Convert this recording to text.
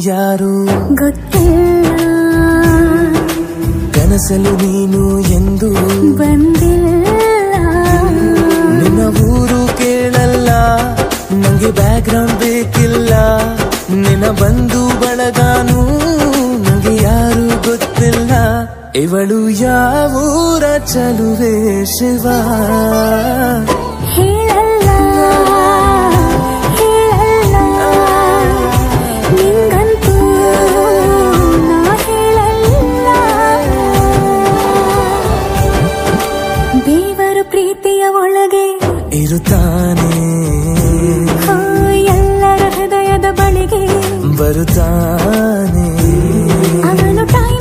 ಯಾರು ಗೊತ್ತಿಲ್ಲ ಕನಸಲು ನೀನು ಎಂದು ಬಂದಿಲ್ಲ ನಿನ್ನ ಊರು ಕೇಳಲ್ಲ ನಂಗೆ ಬ್ಯಾಕ್ ಗ್ರೌಂಡ್ ಬೇಕಿಲ್ಲ ನಿನ್ನ ಬಂಧು ಬಳಗಾನು ನಂಗೆ ಯಾರು ಗೊತ್ತಿಲ್ಲ ಇವಳು ಯಾವೂರ ಚಲುವೆ ಶಿವ ಹೇಳಲ್ಲ ಹೇಳಲ್ಲ ನಿಂಗಂತೂ ನಾ ಹೇಳಲ್ಲ ದೇವರು ಪ್ರೀತಿಯ ಒಳಗೆ ಇರುತ್ತಾನೆ ಹೋ, ಎಲ್ಲರ ಹೃದಯದ ಬಳಿಗೆ ಬರುತ್ತಾನೆ ಅವನು ಟೈಮ್